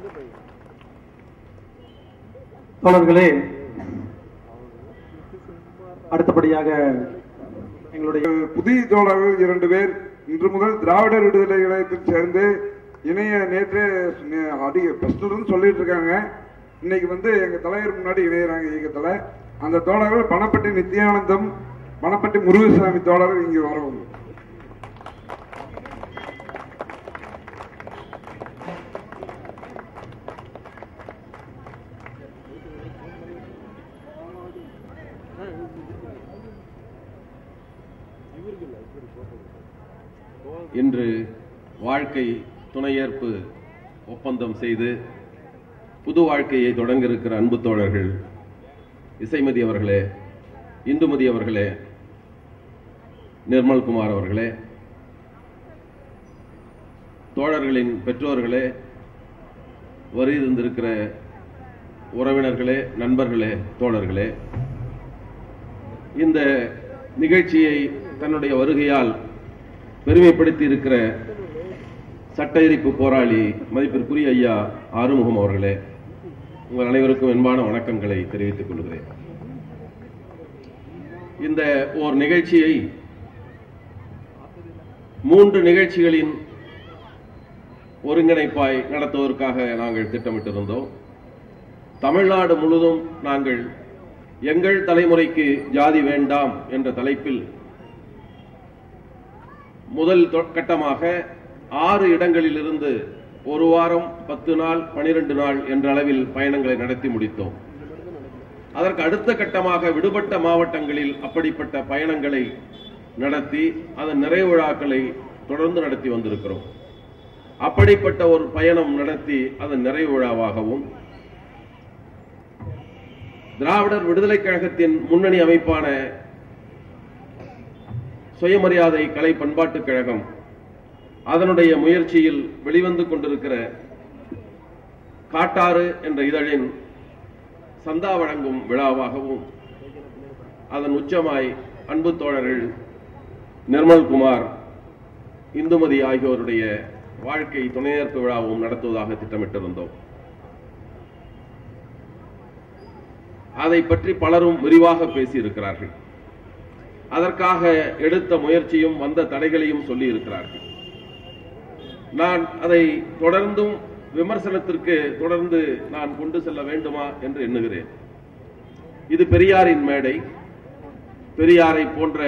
தோழர்களே அடுத்தபடியாக எங்களுடைய புதிய தோழர்கள் இரண்டு பேர் இன்று முதல் திராவிடர் விடுதலை இயக்கத்தில் சேர்ந்து இணைய நேற்றே நே- அடி ஃபர்ஸ்ட்ல இருந்து சொல்லிட்டு இருக்காங்க இன்னைக்கு வந்து எங்க தலைவர் முன்னாடி இணையறாங்க இயக்கத்துல அந்த தோழர்கள் பணப்பட்டி நித்யானந்தம் பணப்பட்டி முருகசாமி தோழர்கள் இங்கு வரவும் இன்று வாழ்க்கை துணையேற்பு ஒப்பந்தம் செய்து புது வாழ்க்கையை தொடங்க இருக்கிற அன்பு தோழர்கள் இசைமதி அவர்களே இந்துமதி அவர்களே நிர்மல்குமார் அவர்களே தோழர்களின் பெற்றோர்களே வரி இருந்திருக்கிற உறவினர்களே நண்பர்களே தோழர்களே இந்த நிகழ்ச்சியை தன்னுடைய வருகையால் பெருமைப்படுத்தி இருக்கிற சட்ட எரிப்பு போராளி மதிப்பிற்குரிய ஐயா ஆறுமுகம் அவர்களே உங்கள் அனைவருக்கும் அன்பான வணக்கங்களை தெரிவித்துக் கொள்கிறேன் இந்த ஓர் நிகழ்ச்சியை மூன்று நிகழ்ச்சிகளின் ஒருங்கிணைப்பாய் நடத்துவதற்காக நாங்கள் திட்டமிட்டிருந்தோம் தமிழ்நாடு முழுதும் நாங்கள் எங்கள் தலைமுறைக்கு ஜாதி வேண்டாம் என்ற தலைப்பில் முதல் தொ- கட்டமாக ஆறு இடங்களிலிருந்து ஒரு வாரம் பத்து நாள் பனிரெண்டு நாள் என்ற அளவில் பயணங்களை நடத்தி முடித்தோம் அதற்கு அடுத்த கட்டமாக விடுபட்ட மாவட்டங்களில் அப்படிப்பட்ட பயணங்களை நடத்தி அதன் நிறைவு விழாக்களை தொடர்ந்து நடத்தி வந்திருக்கிறோம் அப்படிப்பட்ட ஒரு பயணம் நடத்தி அதன் நிறைவு விழாவாகவும் திராவிடர் விடுதலைக் கழகத்தின் முன்னணி அமைப்பான சுயமரியாதை கலை பண்பாட்டுக் கழகம் அதனுடைய முயற்சியில் வெளிவந்து கொண்டிருக்கிற காட்டாறு என்ற இதழின் சந்தா வழங்கும் விழாவாகவும் அதன் உச்சமாய் அன்பு தோழர்கள் நிர்மல்குமார் இந்துமதி ஆகியோருடைய வாழ்க்கை துணையேற்பு விழாவும் நடத்துவதாக திட்டமிட்டிருந்தோம் அதை பற்றி பலரும் விரிவாக பேசியிருக்கிறார்கள் அதற்காக எடுத்த முயற்சியும் வந்த தடைகளையும் சொல்லி இருக்கிறார்கள் நான் அதை தொடர்ந்தும் விமர்சனத்திற்கு தொடர்ந்து நான் கொண்டு செல்ல வேண்டுமா என்று எண்ணுகிறேன் இது பெரியாரின் மேடை பெரியாரை போன்ற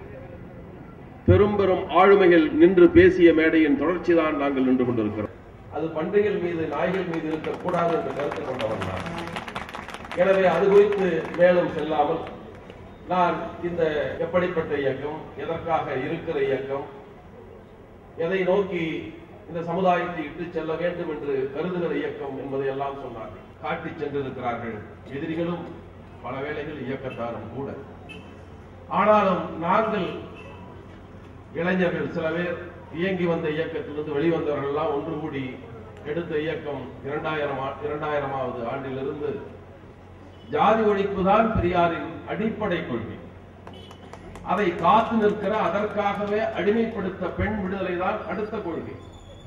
பெரும் பெரும் ஆளுமைகள் நின்று பேசிய மேடையின் தொடர்ச்சிதான் நாங்கள் நின்று கொண்டிருக்கிறோம் அது பன்றிகள் மீது நாய்கள் மீது இருக்கக்கூடாது என்று கருத்து கொண்டவன் நான் எனவே அது குறித்து மேலும் செல்லாமல் நான் இந்த எப்படிப்பட்ட இயக்கம் எதற்காக இருக்கிற இயக்கம் எதை நோக்கி இந்த சமுதாயத்தை இட்டு செல்ல வேண்டும் என்று கருதுகிற இயக்கம் என்பதை எல்லாம் சொன்னார்கள் காட்டி சென்றிருக்கிறார்கள் எதிரிகளும் பல வேளைகள் இயக்கத்தாரும் கூட ஆனாலும் நாங்கள் இளைஞர்கள் சில பேர் இயங்கி வந்த இயக்கத்திலிருந்து வெளிவந்தவர்கள் எல்லாம் ஒன்று கூடி எடுத்த இயக்கம் இரண்டாயிரம் ஆ- இரண்டாயிரமாவது ஆண்டிலிருந்து ஜாதி ஒழிப்பு தான் பெரியாரின் அடிப்படை கொள்கை அதை காத்து நிற்கிற அதற்காகவே அடிமைப்படுத்த பெண் விடுதலை தான் அடுத்த கொள்கை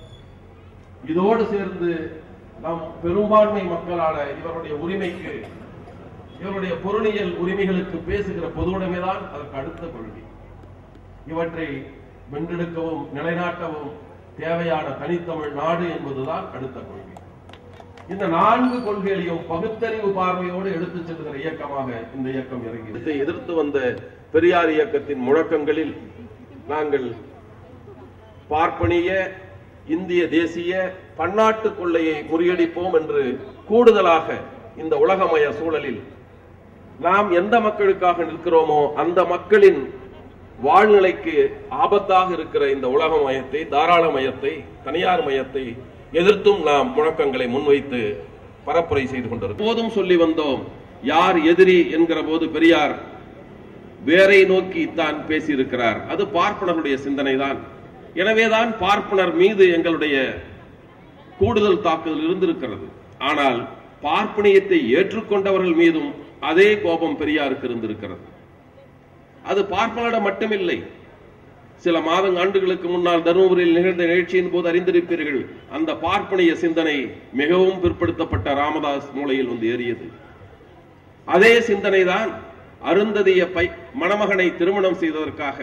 இதோடு சேர்ந்து நம் பெரும்பான்மை மக்களான இவருடைய உரிமைக்கு இவருடைய பொருளியல் உரிமைகளுக்கு பேசுகிற பொதுவுடைமை தான் அதற்கு அடுத்த கொள்கை இவற்றை வென்றெடுக்கவும் நிலைநாட்டவும் தேவையான தனித்தமிழ் நாடு என்பதுதான் அடுத்த கொள்கை இந்த நான்கு கொள்கைகளையும் பகுத்தறிவு பார்வையோடு எடுத்துச் செல்கிற இயக்கமாக இந்த இயக்கம் இறங்கி இதை எதிர்த்து வந்த பெரியார் இயக்கத்தின் முழக்கங்களில் நாங்கள் பார்ப்பனிய இந்திய தேசிய பன்னாட்டு கொள்ளையை முறியடிப்போம் என்று கூடுதலாக இந்த உலகமய சூழலில் நாம் எந்த மக்களுக்காக நிற்கிறோமோ அந்த மக்களின் வாழ்நிலைக்கு ஆபத்தாக இருக்கிற இந்த உலக மயத்தை தாராள மயத்தை தனியார் மயத்தை எதிர்த்தும் நாம் முழக்கங்களை முன்வைத்து பரப்புரை செய்து கொண்டிருக்கிறோம் போதும் சொல்லி வந்தோம் யார் எதிரி என்கிற போது பெரியார் வேரை நோக்கி தான் பேசியிருக்கிறார் அது பார்ப்பனருடைய சிந்தனைதான் எனவேதான் பார்ப்பனர் மீது எங்களுடைய கூடுதல் தாக்குதல் இருந்திருக்கிறது ஆனால் பார்ப்பனியத்தை ஏற்றுக்கொண்டவர்கள் மீதும் அதே கோபம் பெரியாருக்கு இருந்திருக்கிறது அது பார்ப்பனரிடம் மட்டுமில்லை சில மாதங்க ஆண்டுகளுக்கு முன்னால் தருமபுரியில் நிகழ்ந்த நிகழ்ச்சியின் போது அறிந்திருப்பீர்கள் அந்த பார்ப்பனிய சிந்தனை மிகவும் பிற்படுத்தப்பட்ட ராமதாஸ் மூலையில் வந்து ஏறியது அதே சிந்தனை தான் அருந்ததிய பை மணமகனை திருமணம் செய்ததற்காக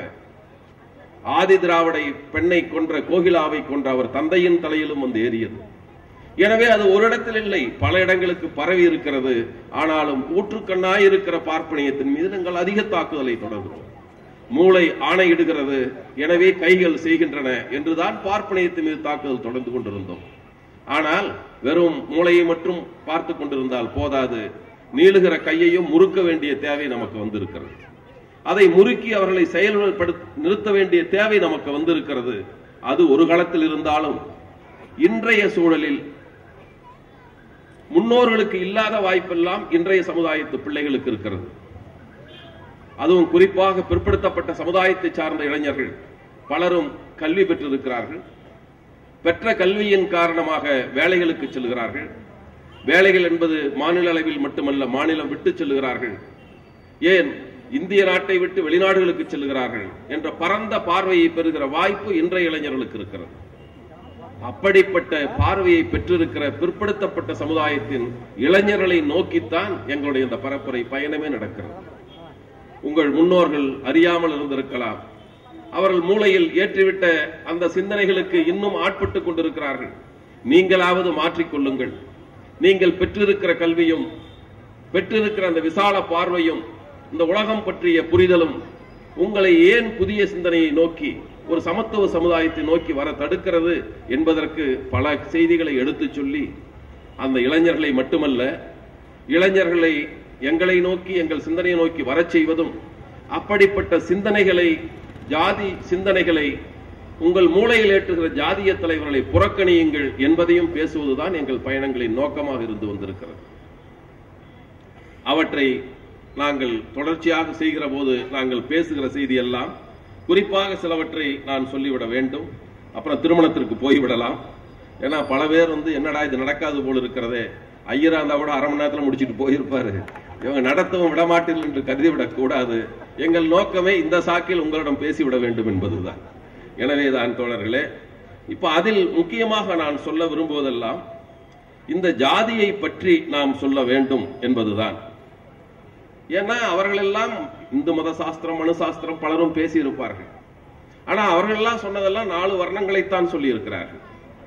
ஆதி திராவிடை பெண்ணை கொன்ற கோகிலாவை கொன்ற அவர் தந்தையின் தலையிலும் வந்து ஏறியது எனவே அது ஒரு இடத்தில் இல்லை பல இடங்களுக்கு பரவி இருக்கிறது ஆனாலும் ஊற்றுக்கண்ணாய் இருக்கிற பார்ப்பனியத்தின் மீது நாங்கள் அதிக தாக்குதலை தொடர்கிறோம் மூளை ஆணையிடுகிறது எனவே கைகள் செய்கின்றன என்றுதான் பார்ப்பனியத்தின் மீது தாக்குதல் தொடர்ந்து கொண்டிருந்தோம் ஆனால் வெறும் மூளையை மட்டும் பார்த்து கொண்டிருந்தால் போதாது நீளுகிற கையையும் முறுக்க வேண்டிய தேவை நமக்கு வந்திருக்கிறது அதை முறுக்கி அவர்களை செயல்படுத்த நிறுத்த வேண்டிய தேவை நமக்கு வந்திருக்கிறது அது ஒரு காலத்தில் இருந்தாலும் இன்றைய சூழலில் முன்னோர்களுக்கு இல்லாத வாய்ப்பெல்லாம் இன்றைய சமுதாயத்து பிள்ளைகளுக்கு இருக்கிறது அதுவும் குறிப்பாக பிற்படுத்தப்பட்ட சமுதாயத்தை சார்ந்த இளைஞர்கள் பலரும் கல்வி பெற்றிருக்கிறார்கள் பெற்ற கல்வியின் காரணமாக வேலைகளுக்கு செல்கிறார்கள் வேலைகள் என்பது மாநில அளவில் மட்டுமல்ல மாநிலம் விட்டு செல்கிறார்கள் ஏன் இந்திய நாட்டை விட்டு வெளிநாடுகளுக்கு செல்கிறார்கள் என்ற பரந்த பார்வையை பெறுகிற வாய்ப்பு இன்றைய இளைஞர்களுக்கு இருக்கிறது அப்படிப்பட்ட பார்வையை பெற்றிருக்கிற பிற்படுத்தப்பட்ட சமுதாயத்தின் இளைஞர்களை நோக்கித்தான் எங்களுடைய இந்த பரப்புரை பயணமே நடக்கிறது உங்கள் முன்னோர்கள் அறியாமல் இருந்திருக்கலாம் அவர்கள் மூளையில் ஏற்றிவிட்ட அந்த சிந்தனைகளுக்கு இன்னும் ஆட்பட்டுக் கொண்டிருக்கிறார்கள் நீங்களாவது மாற்றிக்கொள்ளுங்கள் நீங்கள் பெற்றிருக்கிற கல்வியும் பெற்றிருக்கிற அந்த விசால பார்வையும் இந்த உலகம் பற்றிய புரிதலும் உங்களை ஏன் புதிய சிந்தனையை நோக்கி ஒரு சமத்துவ சமுதாயத்தை நோக்கி வர தடுக்கிறது என்பதற்கு பல செய்திகளை எடுத்துச் சொல்லி அந்த இளைஞர்களை மட்டுமல்ல இளைஞர்களை எங்களை நோக்கி எங்கள் சிந்தனையை நோக்கி வரச் செய்வதும் அப்படிப்பட்ட சிந்தனைகளை ஜாதி சிந்தனைகளை உங்கள் மூளையில் ஏற்றுகிற ஜாதிய தலைவர்களை புறக்கணியுங்கள் என்பதையும் பேசுவதுதான் எங்கள் பயணங்களின் நோக்கமாக இருந்து வந்திருக்கிறது அவற்றை நாங்கள் தொடர்ச்சியாக செய்கிற போது நாங்கள் பேசுகிற செய்தி எல்லாம் குறிப்பாக சிலவற்றை நான் சொல்லிவிட வேண்டும் அப்புறம் திருமணத்திற்கு போய்விடலாம் ஏன்னா பல பேர் வந்து என்னடா இது நடக்காது போல இருக்கிறதே ஐயரா இருந்தா கூட அரை மணி நேரத்தில் முடிச்சிட்டு போயிருப்பாரு இவங்க நடத்தவும் விடமாட்டீர்கள் என்று கருதிவிடக் கூடாது எங்கள் நோக்கமே இந்த சாக்கில் உங்களிடம் பேசிவிட வேண்டும் என்பதுதான் எனவே தான் தோழர்களே இப்ப அதில் முக்கியமாக நான் சொல்ல விரும்புவதெல்லாம் இந்த ஜாதியை பற்றி நாம் சொல்ல வேண்டும் என்பதுதான் ஏன்னா அவர்கள் எல்லாம் இந்து மத சாஸ்திரம் மனு சாஸ்திரம் பலரும் பேசி இருப்பார்கள் ஆனா அவர்கள் எல்லாம் சொன்னதெல்லாம் நாலு வர்ணங்களைத்தான் சொல்லி இருக்கிறார்கள்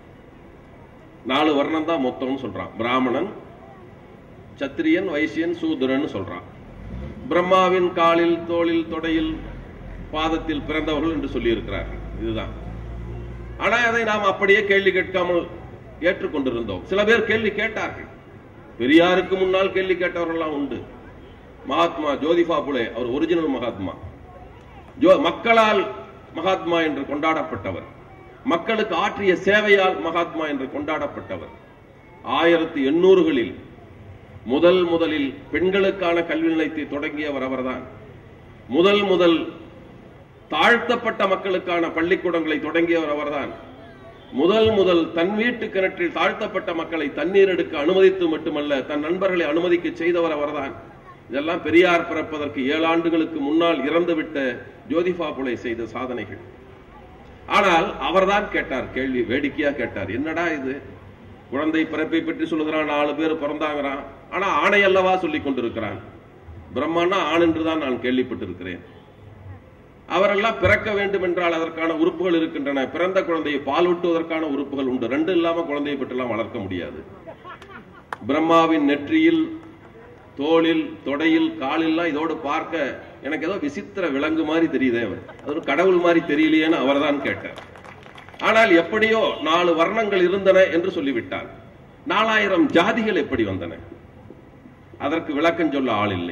நாலு வர்ணம் தான் மொத்தம்னு சொல்றான் பிராமணன் சத்திரியன் வைசியன் சூத்திரன் சொல்றான் பிரம்மாவின் காலில் தோளில் தொடையில் பாதத்தில் பிறந்தவர்கள் என்று சொல்லி இருக்கிறார்கள் இதுதான் ஆனா அதை நாம் அப்படியே கேள்வி கேட்காமல் ஏற்றுக்கொண்டிருந்தோம் சில பேர் கேள்வி கேட்டார்கள் பெரியாருக்கு முன்னால் கேள்வி கேட்டவர்கள்லாம் உண்டு மகாத்மா ஜோதிபா புலே அவர் ஒரிஜினல் மகாத்மா ஜோ மக்களால் மகாத்மா என்று கொண்டாடப்பட்டவர் மக்களுக்கு ஆற்றிய சேவையால் மகாத்மா என்று கொண்டாடப்பட்டவர் ஆயிரத்தி எண்ணூறுகளில் முதல் முதலில் பெண்களுக்கான கல்வி நிலையத்தை தொடங்கியவர் அவர்தான் முதல் முதல் தாழ்த்தப்பட்ட மக்களுக்கான பள்ளிக்கூடங்களை தொடங்கியவர் அவர்தான் முதல் முதல் தன் வீட்டு கிணற்றில் தாழ்த்தப்பட்ட மக்களை தண்ணீர் எடுக்க அனுமதித்து மட்டுமல்ல தன் நண்பர்களை அனுமதிக்க செய்தவர் அவர்தான் இதெல்லாம் பெரியார் பிறப்பதற்கு ஏழு ஆண்டுகளுக்கு முன்னால் இறந்துவிட்ட ஜோதிபா புலை செய்த சாதனைகள் ஆனால் அவர்தான் கேட்டார் கேள்வி வேடிக்கையா கேட்டார் என்னடா இது குழந்தை பிறப்பை பற்றி சொல்லுகிறான் நாலு பேர் பிறந்தாங்கிறான் ஆனா ஆணை அல்லவா சொல்லிக் கொண்டிருக்கிறான் பிரம்மானா ஆண் என்றுதான் நான் கேள்விப்பட்டிருக்கிறேன் அவரெல்லாம் பிறக்க வேண்டும் என்றால் அதற்கான உறுப்புகள் இருக்கின்றன பிறந்த குழந்தையை பாலூட்டுவதற்கான உறுப்புகள் உண்டு ரெண்டு இல்லாம குழந்தையை பெற்றெல்லாம் வளர்க்க முடியாது பிரம்மாவின் நெற்றியில் தோளில் தொடையில் காலில்லாம் இதோடு பார்க்க எனக்கு ஏதோ விசித்திர விலங்கு மாதிரி தெரியுதே அவர் அது ஒரு கடவுள் மாதிரி தெரியலையேன்னு அவர்தான் கேட்டார் ஆனால் எப்படியோ நாலு வர்ணங்கள் இருந்தன என்று சொல்லிவிட்டார் நாலாயிரம் ஜாதிகள் எப்படி வந்தன அதற்கு விளக்கம் சொல்ல ஆள் இல்லை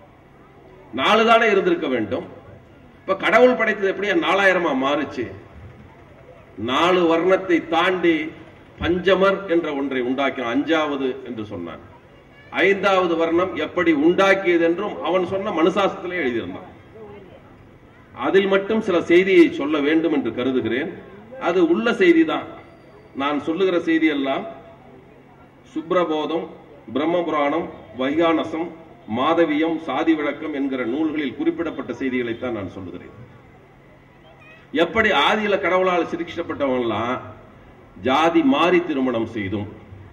நாலு தானே இருந்திருக்க வேண்டும் இப்ப கடவுள் படைத்தது எப்படியா நாலாயிரமா மாறுச்சு நாலு வர்ணத்தை தாண்டி பஞ்சமர் என்ற ஒன்றை உண்டாக்கினான் அஞ்சாவது என்று சொன்னான் ஐந்தாவது வர்ணம் எப்படி உண்டாக்கியது என்றும் அவன் சொன்ன மனுசாஸ்திரத்திலே எழுதியிருந்தான் அதில் மட்டும் சில செய்தியை சொல்ல வேண்டும் என்று கருதுகிறேன் அது உள்ள செய்திதான் நான் சொல்லுகிற செய்தி எல்லாம் சுப்ரபோதம் பிரம்மபுராணம் வைகானசம் மாதவியம் சாதி விளக்கம் என்கிற நூல்களில் குறிப்பிடப்பட்ட செய்திகளைத்தான் நான் சொல்லுகிறேன் எப்படி ஆதியில கடவுளால் சிரிக்கப்பட்டவங்கலாம் ஜாதி மாறி திருமணம் செய்தும்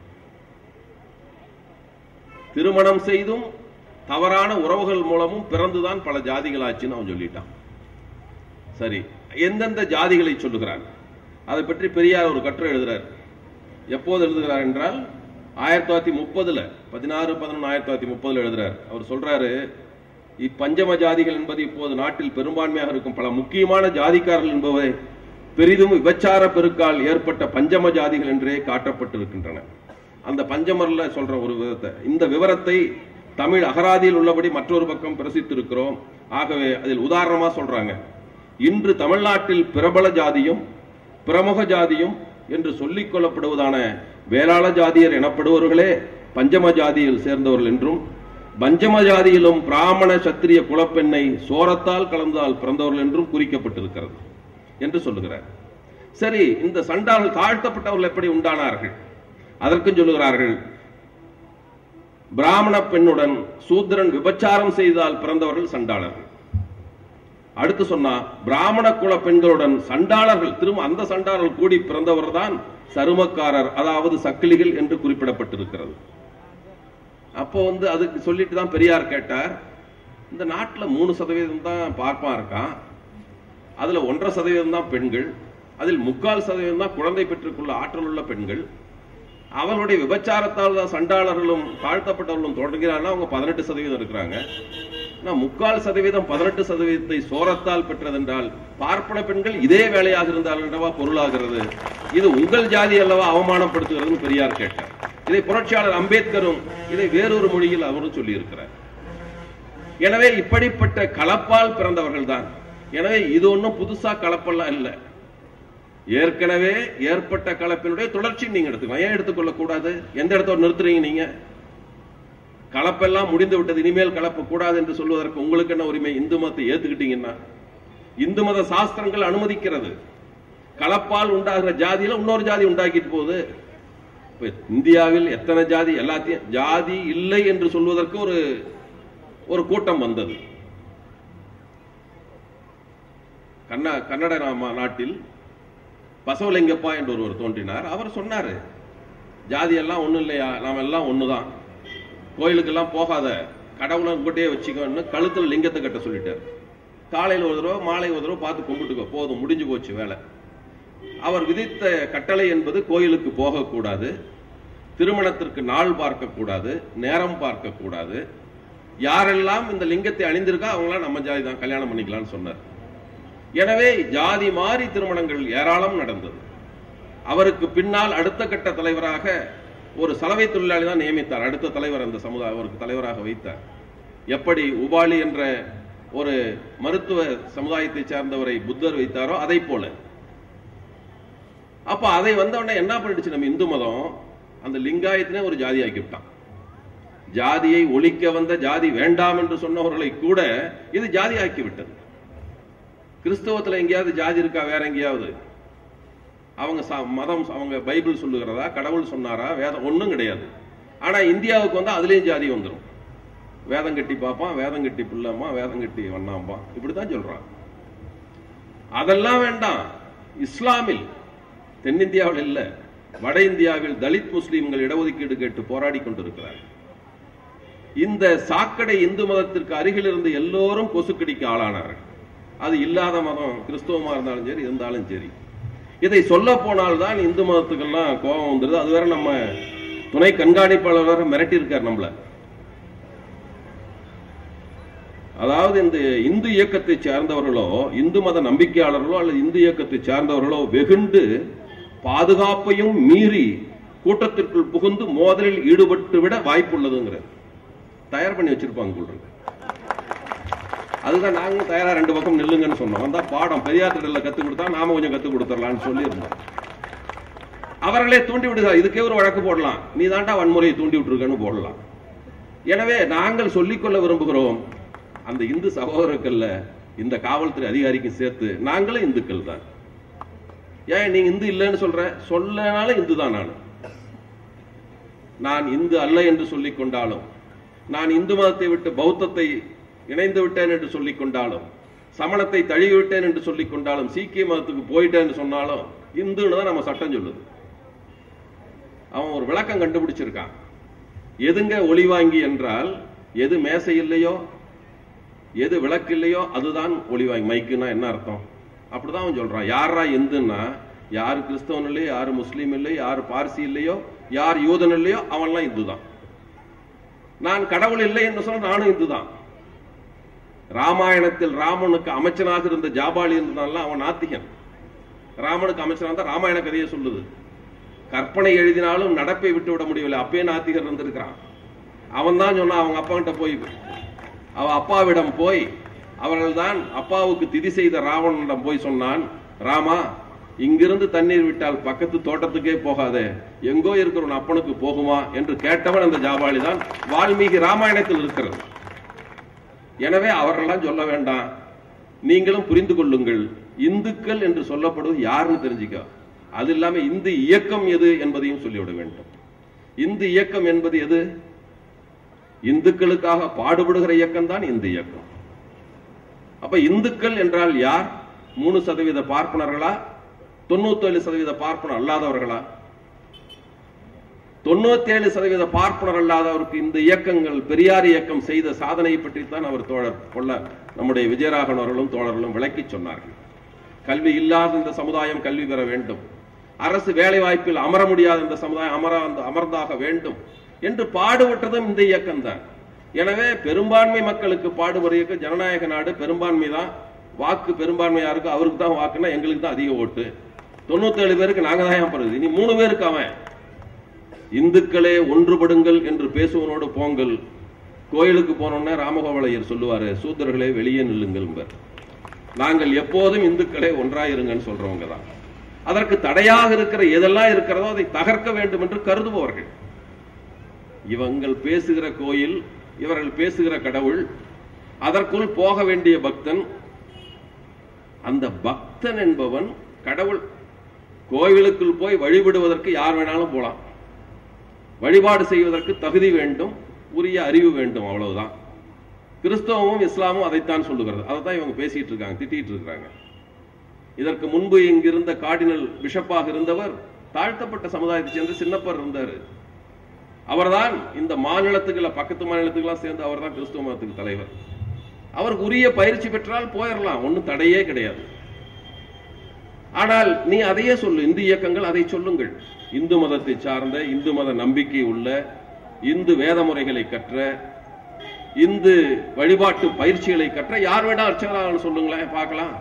திருமணம் செய்தும் தவறான உறவுகள் மூலமும் பிறந்துதான் பல ஜாதிகளாச்சுன்னு அவன் சொல்லிட்டான் சரி எந்தெந்த ஜாதிகளை சொல்லுகிறான் அதை பற்றி பெரியார் ஒரு கட்டுரை எழுதுறார் எப்போது எழுதுகிறார் என்றால் ஆயிரத்தி தொள்ளாயிரத்தி முப்பதுல பதினாறு பதினொன்று ஆயிரத்தி தொள்ளாயிரத்தி முப்பதுல எழுதுறார் அவர் சொல்றாரு இப்பஞ்சம ஜாதிகள் என்பது இப்போது நாட்டில் பெரும்பான்மையாக இருக்கும் பல முக்கியமான ஜாதிக்காரர்கள் என்பவை பெரிதும் விபச்சார பெருக்கால் ஏற்பட்ட பஞ்சம ஜாதிகள் என்றே காட்டப்பட்டிருக்கின்றன அந்த பஞ்சமர்ல சொல்ற ஒரு விதத்தை இந்த விவரத்தை தமிழ் அகராதியில் உள்ளபடி மற்றொரு பக்கம் பிரசித்திருக்கிறோம் ஆகவே அதில் உதாரணமா சொல்றாங்க இன்று தமிழ்நாட்டில் பிரபல ஜாதியும் பிரமுக ஜாதியும் என்று சொல்லிக் கொள்ளப்படுவதான வேளாள ஜாதியர் எனப்படுபவர்களே பஞ்சம ஜாதியில் சேர்ந்தவர்கள் என்றும் பஞ்சம ஜாதியிலும் பிராமண சத்திரிய குலப்பெண்ணை சோரத்தால் கலந்தால் பிறந்தவர்கள் என்றும் குறிக்கப்பட்டிருக்கிறது என்று சொல்லுகிறார் சரி இந்த சண்டார்கள் தாழ்த்தப்பட்டவர்கள் எப்படி உண்டானார்கள் அதற்கும் சொல்லுகிறார்கள் பிராமண பெண்ணுடன் சூத்திரன் விபச்சாரம் செய்தால் பிறந்தவர்கள் சண்டாளர்கள் அடுத்து சொன்னா பிராமண குல பெண்களுடன் சண்டாளர்கள் திரும்ப அந்த சண்டாளர்கள் கூடி பிறந்தவர் தான் சருமக்காரர் அதாவது சக்கிலிகள் என்று குறிப்பிடப்பட்டிருக்கிறது அப்போ வந்து அதுக்கு சொல்லிட்டு தான் பெரியார் கேட்டார் இந்த நாட்டுல மூணு சதவீதம் தான் பார்ப்பான் இருக்கான் அதுல ஒன்றரை சதவீதம் தான் பெண்கள் அதில் முக்கால் சதவீதம் தான் குழந்தை பெற்றுக்கொள்ள ஆற்றல் உள்ள பெண்கள் அவர்களுடைய விபச்சாரத்தால் தான் சண்டாளர்களும் தாழ்த்தப்பட்டவர்களும் தொடங்குகிறார்கள் அவங்க பதினெட்டு சதவீதம் இருக்கிறாங்க நான் முக்கால் சதவீதம் பதினெட்டு சதவீதத்தை சோரத்தால் பெற்றதென்றால் பார்ப்பன பெண்கள் இதே வேலையாக இருந்தால் என்றவா பொருளாகிறது இது உங்கள் ஜாதி அல்லவா அவமானப்படுத்துகிறதுன்னு பெரியார் கேட்டார் இதை புரட்சியாளர் அம்பேத்கரும் இதை வேறொரு மொழியில் அவரும் சொல்லியிருக்கிறார் எனவே இப்படிப்பட்ட கலப்பால் பிறந்தவர்கள் தான் எனவே இது ஒன்றும் புதுசா கலப்பெல்லாம் இல்லை ஏற்கனவே ஏற்பட்ட கலப்பினுடைய தொடர்ச்சி நீங்க எடுத்துக்கலாம் ஏன் எடுத்துக்கொள்ள கூடாது எந்த இடத்தோட நிறுத்துறீங்க நீங்க கலப்பெல்லாம் முடிந்து விட்டது இனிமேல் கலப்பு கூடாது என்று சொல்வதற்கு உங்களுக்கு என்ன உரிமை இந்து மதத்தை ஏத்துக்கிட்டீங்கன்னா இந்து மத சாஸ்திரங்கள் அனுமதிக்கிறது கலப்பால் உண்டாகிற ஜாதியில இன்னொரு ஜாதி உண்டாக்கிட்டு போகுது இப்ப இந்தியாவில் எத்தனை ஜாதி எல்லாத்தையும் ஜாதி இல்லை என்று சொல்வதற்கு ஒரு ஒரு கூட்டம் வந்தது கண்ண கன்னட நாம- நாட்டில் பசவலிங்கப்பா என்று ஒருவர் தோன்றினார் அவர் சொன்னாரு ஜாதி எல்லாம் ஒண்ணும் இல்லையா நாம எல்லாம் ஒண்ணுதான் கோயிலுக்கெல்லாம் போகாத கடவுளை உங்ககிட்டயே வச்சுக்கோன்னு கழுத்துல லிங்கத்தை கட்ட சொல்லிட்டார் காலையில் ஒரு தடவை மாலை ஒரு தடவை பார்த்து கும்பிட்டுக்கோ போதும் முடிஞ்சு போச்சு வேலை அவர் விதித்த கட்டளை என்பது கோயிலுக்கு போகக்கூடாது திருமணத்திற்கு நாள் பார்க்கக்கூடாது நேரம் பார்க்கக்கூடாது யாரெல்லாம் இந்த லிங்கத்தை அணிந்திருக்கா அவங்களாம் நம்ம ஜாதி தான் கல்யாணம் பண்ணிக்கலாம்னு சொன்னார் எனவே ஜாதி மாறி திருமணங்கள் ஏராளம் நடந்தது அவருக்கு பின்னால் அடுத்த கட்ட தலைவராக ஒரு சலவை தொழிலாளி தான் நியமித்தார் அடுத்த தலைவர் அந்த சமுதாய அவருக்கு தலைவராக வைத்தார் எப்படி உபாலி என்ற ஒரு மருத்துவ சமுதாயத்தை சார்ந்தவரை புத்தர் வைத்தாரோ அதை போல அப்ப அதை வந்த உடனே என்ன பண்ணிடுச்சு நம்ம இந்து மதம் அந்த லிங்காயத்தினே ஒரு ஜாதி ஆக்கிவிட்டான் ஜாதியை ஒழிக்க வந்த ஜாதி வேண்டாம் என்று சொன்னவர்களை கூட இது ஜாதி ஆக்கி விட்டது கிறிஸ்தவத்துல எங்கேயாவது ஜாதி இருக்கா வேற எங்கேயாவது அவங்க ச- மதம் அவங்க பைபிள் சொல்லுகிறதா கடவுள் சொன்னாரா வேதம் ஒண்ணும் கிடையாது ஆனா இந்தியாவுக்கு வந்து அதுலயும் ஜாதி வந்துடும் வேதம் கட்டி பார்ப்பான் வேதம் கட்டி பிள்ளைம்மா வேதம் கட்டி வண்ணாம்பான் இப்படித்தான் சொல்றான் அதெல்லாம் வேண்டாம் இஸ்லாமில் தென்னிந்தியாவில் இல்ல வட இந்தியாவில் தலித் முஸ்லிம்கள் இடஒதுக்கீடு கேட்டு போராடி கொண்டிருக்கிறார் இந்த சாக்கடை இந்து மதத்திற்கு அருகில் இருந்து எல்லோரும் கொசுக்கடிக்கு ஆளானார்கள் அது இல்லாத மதம் கிறிஸ்தவமா இருந்தாலும் சரி இருந்தாலும் சரி இதை சொல்ல போனால்தான் இந்து மதத்துக்கெல்லாம் கோபம் வந்துருது அது வேற நம்ம துணை கண்காணிப்பாளர் வேற மிரட்டி இருக்கார் நம்மள அதாவது இந்த இந்து இயக்கத்தை சார்ந்தவர்களோ இந்து மத நம்பிக்கையாளர்களோ அல்லது இந்து இயக்கத்தை சார்ந்தவர்களோ வெகுண்டு பாதுகாப்பையும் மீறி கூட்டத்திற்குள் புகுந்து மோதலில் ஈடுபட்டு விட வாய்ப்புள்ளதுங்கிற தயார் பண்ணி வச்சிருப்பாங்க போல இருக்கு. அதுதான் நாங்களும் தயாரா ரெண்டு பக்கம் நில்லுங்கன்னு சொன்னோம் வந்தா பாடம் பெரியார் திடல்ல கத்து கொடுத்தா நாம கொஞ்சம் கத்து கொடுத்துடலாம்னு சொல்லி இருந்தோம் அவர்களே தூண்டி விடுகிறார் இதுக்கே ஒரு வழக்கு போடலாம் நீ தாண்டா வன்முறையை தூண்டி விட்டுருக்கன்னு போடலாம் எனவே நாங்கள் சொல்லிக்கொள்ள விரும்புகிறோம் அந்த இந்து சகோதரர்கள்ல இந்த காவல்துறை அதிகாரிக்கும் சேர்த்து நாங்களும் இந்துக்கள் தான் ஏன் நீங்க இந்து இல்லைன்னு சொல்ற சொல்லனாலும் இந்து தான் நான் நான் இந்து அல்ல என்று சொல்லிக் கொண்டாலும் நான் இந்து மதத்தை விட்டு பௌத்தத்தை இணைந்து விட்டேன் என்று சொல்லிக் கொண்டாலும் சமணத்தை தழுவிவிட்டேன் என்று சொல்லிக் கொண்டாலும் சீக்கிய மதத்துக்கு போயிட்டேன் என்று சொன்னாலும் இந்துன்னு தான் நம்ம சட்டம் சொல்லுது அவன் ஒரு விளக்கம் கண்டுபிடிச்சிருக்கான் எதுங்க ஒளிவாங்கி என்றால் எது மேசை இல்லையோ எது விளக்கு இல்லையோ அதுதான் ஒளிவாங்கி மைக்குன்னா என்ன அர்த்தம் அப்படிதான் அவன் சொல்றான் யாரா இந்துன்னா யார் கிறிஸ்தவன் இல்லையோ யார் முஸ்லீம் இல்லையோ யார் பார்சி இல்லையோ யார் யூதன் இல்லையோ அவன்லாம் இந்து தான் நான் கடவுள் இல்லை என்று சொன்ன நானும் இந்து தான் ராமாயணத்தில் ராமனுக்கு அமைச்சனாக இருந்த ஜாபாலி இருந்தான்ல அவன் நாத்திகன் ராமனுக்கு அமைச்சனாக இருந்தா ராமாயண கதையை சொல்லுது கற்பனை எழுதினாலும் நடப்பை விட்டு விட முடியவில்லை அப்பயே நாத்திகர் இருந்திருக்கிறான் அவன் தான் சொன்னான் அவங்க அப்பா கிட்ட போய் அவ அப்பாவிடம் போய் அவர்கள்தான் அப்பாவுக்கு திதி செய்த ராவணனிடம் போய் சொன்னான் ராமா இங்கிருந்து தண்ணீர் விட்டால் பக்கத்து தோட்டத்துக்கே போகாதே எங்கோ இருக்கிற உன் அப்பனுக்கு போகுமா என்று கேட்டவன் அந்த ஜாபாலி தான் வால்மீகி ராமாயணத்தில் இருக்கிறது எனவே அவர்களெல்லாம் சொல்ல வேண்டாம் நீங்களும் புரிந்து கொள்ளுங்கள் இந்துக்கள் என்று சொல்லப்படுவது யாருன்னு தெரிஞ்சுக்க அது இல்லாம இந்து இயக்கம் எது என்பதையும் சொல்லிவிட வேண்டும் இந்து இயக்கம் என்பது எது இந்துக்களுக்காக பாடுபடுகிற இயக்கம் தான் இந்து இயக்கம் அப்ப இந்துக்கள் என்றால் யார் மூணு சதவீத பார்ப்பனர்களா தொண்ணூத்தேழு சதவீத பார்ப்பனர் அல்லாதவர்களா தொண்ணூத்தேழு சதவீத பார்ப்பனர் அல்லாதவருக்கு இந்த இயக்கங்கள் பெரியார் இயக்கம் செய்த சாதனையை பற்றித்தான் அவர் தோழர் கொள்ள நம்முடைய விஜயராகவன் அவர்களும் தோழர்களும் விளக்கி சொன்னார்கள் கல்வி இல்லாத இந்த சமுதாயம் கல்வி பெற வேண்டும் அரசு வேலை வாய்ப்பில் அமர முடியாத இந்த சமுதாயம் அமர அமர்ந்தாக வேண்டும் என்று பாடுபட்டதும் இந்த இயக்கம் தான் எனவே பெரும்பான்மை மக்களுக்கு பாடுபடுற இயக்கம் ஜனநாயக நாடு பெரும்பான்மை தான் வாக்கு பெரும்பான்மையா இருக்கு அவருக்கு தான் வாக்குன்னா எங்களுக்கு தான் அதிக ஓட்டு தொண்ணூத்தேழு பேருக்கு நாங்க தான் ஏன் போறது இனி மூணு பேருக்கு அவன் இந்துக்களே ஒன்றுபடுங்கள் என்று பேசுவனோடு போங்கள் கோயிலுக்கு போனோம்னா ராமகோபாலையர் சொல்லுவாரு சூத்திரர்களே வெளியே நில்லுங்கள் நாங்கள் எப்போதும் இந்துக்களே ஒன்றாயிருங்கன்னு சொல்றவங்க தான் அதற்கு தடையாக இருக்கிற எதெல்லாம் இருக்கிறதோ அதை தகர்க்க வேண்டும் என்று கருதுபவர்கள் இவங்கள் பேசுகிற கோயில் இவர்கள் பேசுகிற கடவுள் அதற்குள் போக வேண்டிய பக்தன் அந்த பக்தன் என்பவன் கடவுள் கோவிலுக்குள் போய் வழிபடுவதற்கு யார் வேணாலும் போலாம் வழிபாடு செய்வதற்கு தகுதி வேண்டும் உரிய அறிவு வேண்டும் அவ்வளவுதான் கிறிஸ்தவமும் இஸ்லாமும் அதைத்தான் சொல்லுகிறது அதை தான் இவங்க பேசிட்டு இருக்காங்க திட்டிட்டு இருக்காங்க இதற்கு முன்பு இங்கிருந்த கார்டினல் பிஷப்பாக இருந்தவர் தாழ்த்தப்பட்ட சமுதாயத்தை சேர்ந்த சின்னப்பர் இருந்தார் அவர்தான் இந்த மாநிலத்துக்குள்ள பக்கத்து மாநிலத்துக்கெல்லாம் சேர்ந்து அவர் தான் கிறிஸ்துவ மதத்துக்கு தலைவர் அவருக்கு உரிய பயிற்சி பெற்றால் போயிடலாம் ஒன்றும் தடையே கிடையாது ஆனால் நீ அதையே சொல்லு இந்து இயக்கங்கள் அதை சொல்லுங்கள் இந்து மதத்தை சார்ந்த இந்து மத நம்பிக்கை உள்ள இந்து வேத முறைகளை கற்ற இந்து வழிபாட்டு பயிற்சிகளை கற்ற யார் வேணா அர்ச்சகராக சொல்லுங்களேன் பார்க்கலாம்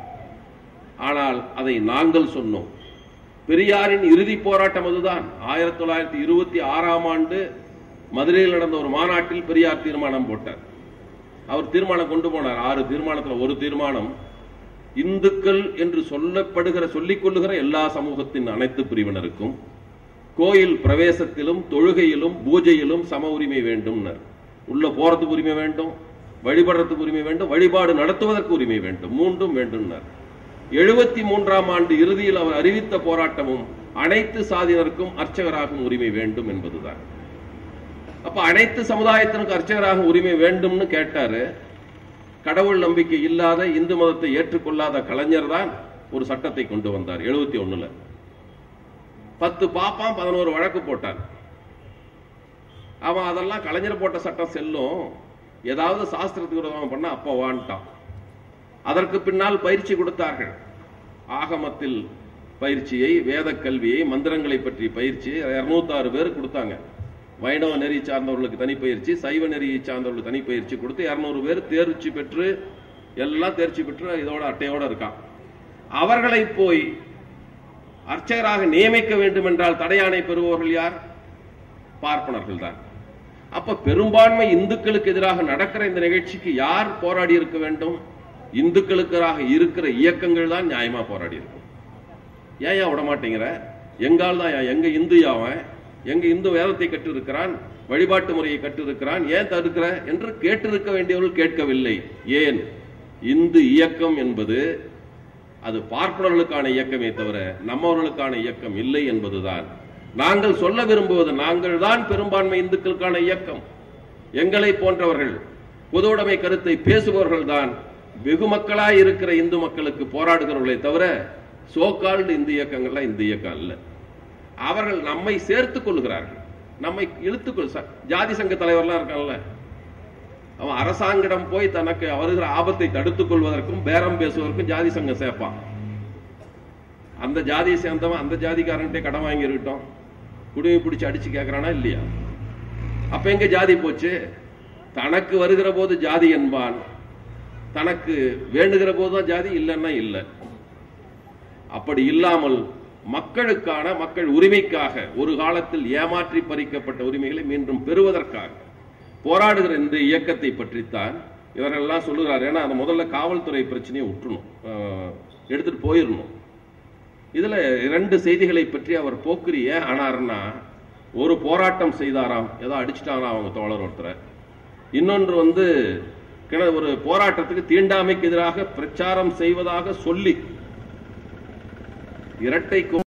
ஆனால் அதை நாங்கள் சொன்னோம் பெரியாரின் இறுதி போராட்டம் அதுதான் ஆயிரத்தி தொள்ளாயிரத்தி இருபத்தி ஆறாம் ஆண்டு மதுரையில் நடந்த ஒரு மாநாட்டில் பெரியார் தீர்மானம் போட்டார் அவர் தீர்மானம் கொண்டு போனார் ஆறு தீர்மானத்துல ஒரு தீர்மானம் இந்துக்கள் என்று சொல்லப்படுகிற சொல்லிக் கொள்ளுகிற எல்லா சமூகத்தின் அனைத்து பிரிவினருக்கும் கோயில் பிரவேசத்திலும் தொழுகையிலும் பூஜையிலும் சம உரிமை வேண்டும் உள்ள போறதுக்கு உரிமை வேண்டும் வழிபடுறதுக்கு உரிமை வேண்டும் வழிபாடு நடத்துவதற்கு உரிமை வேண்டும் மூன்றும் வேண்டும் எழுபத்தி மூன்றாம் ஆண்டு இறுதியில் அவர் அறிவித்த போராட்டமும் அனைத்து சாதியினருக்கும் அர்ச்சகராகும் உரிமை வேண்டும் என்பதுதான் அப்ப அனைத்து சமுதாயத்தினருக்கு அர்ச்சகராக உரிமை வேண்டும்னு கேட்டாரு கடவுள் நம்பிக்கை இல்லாத இந்து மதத்தை ஏற்றுக்கொள்ளாத கலைஞர் தான் ஒரு சட்டத்தை கொண்டு வந்தார் எழுபத்தி ஒண்ணுல பத்து பாப்பான் பதினோரு வழக்கு போட்டான் அவன் அதெல்லாம் கலைஞர் போட்ட சட்டம் செல்லும் ஏதாவது சாஸ்திரத்துக்கு விரோதம் பண்ண அப்ப வான்ட்டான் அதற்கு பின்னால் பயிற்சி கொடுத்தார்கள் ஆகமத்தில் பயிற்சியை வேத கல்வியை மந்திரங்களை பற்றி பயிற்சி இருநூத்தாறு பேர் கொடுத்தாங்க வைணவ நெறி சார்ந்தவர்களுக்கு தனி பயிற்சி சைவ நெறியை சார்ந்தவர்களுக்கு தனி பயிற்சி கொடுத்து இருநூறு பேர் தேர்ச்சி பெற்று எல்லாம் தேர்ச்சி பெற்று இதோட அட்டையோட இருக்கான் அவர்களை போய் அர்ச்சகராக நியமிக்க வேண்டும் என்றால் தடையானை பெறுபவர்கள் யார் பார்ப்பனர்கள் தான் அப்ப பெரும்பான்மை இந்துக்களுக்கு எதிராக நடக்கிற இந்த நிகழ்ச்சிக்கு யார் போராடி இருக்க வேண்டும் இந்துக்களுக்காக இருக்கிற இயக்கங்கள் தான் நியாயமா போராடி இருக்கும் ஏன் ஏன் விட மாட்டேங்கிற எங்கால் தான் எங்க இந்து யாவன் எங்க இந்து வேதத்தை கற்று இருக்கிறான் வழிபாட்டு முறையை கற்று இருக்கிறான் ஏன் தடுக்கிற என்று கேட்டிருக்க வேண்டியவர்கள் கேட்கவில்லை ஏன் இந்து இயக்கம் என்பது அது பார்ப்பனர்களுக்கான இயக்கமே தவிர நம்மவர்களுக்கான இயக்கம் இல்லை என்பதுதான் நாங்கள் சொல்ல விரும்புவது நாங்கள் தான் பெரும்பான்மை இந்துக்களுக்கான இயக்கம் எங்களை போன்றவர்கள் பொதுவுடைமை கருத்தை பேசுபவர்கள் தான் வெகு மக்களாய் இருக்கிற இந்து மக்களுக்கு போராடுகிறவர்களே தவிர சோகால்டு இந்து இயக்கங்கள்லாம் இந்து இயக்கம் அல்ல அவர்கள் நம்மை சேர்த்துக் கொள்கிறார்கள் நம்மை இழுத்துக்கொள் ச- ஜாதி சங்க தலைவர்லாம் இருக்கான்ல அவன் அரசாங்கிடம் போய் தனக்கு வருகிற ஆபத்தை தடுத்துக் கொள்வதற்கும் பேரம் பேசுவதற்கும் ஜாதி சங்கம் சேர்ப்பான் அந்த ஜாதியை சேர்ந்தவன் அந்த ஜாதிக்காரன்ட்டே கடன் வாங்கி இருக்கட்டும் குடுமி பிடிச்சு அடிச்சு கேட்கறானா இல்லையா அப்ப எங்க ஜாதி போச்சு தனக்கு வருகிற போது ஜாதி என்பான் தனக்கு வேண்டுகிற போதுதான் ஜாதி இல்லைன்னா இல்லை அப்படி இல்லாமல் மக்களுக்கான மக்கள் உரிமைக்காக ஒரு காலத்தில் ஏமாற்றி பறிக்கப்பட்ட உரிமைகளை மீண்டும் பெறுவதற்காக போராடுகிற இந்த இயக்கத்தை பற்றித்தான் இவரெல்லாம் சொல்லுகிறார் ஏன்னா அந்த முதல்ல காவல்துறை பிரச்சனையை விட்டுணும் அஹ், எடுத்துட்டு போயிடணும் இதுல இரண்டு செய்திகளை பற்றி அவர் போக்கிரி ஏன் ஆனார்னா ஒரு போராட்டம் செய்தாராம் ஏதோ அடிச்சிட்டாராம் அவங்க தோழர் ஒருத்தரை இன்னொன்று வந்து கிண- ஒரு போராட்டத்துக்கு தீண்டாமைக்கு எதிராக பிரச்சாரம் செய்வதாக சொல்லி இரட்டை கொ-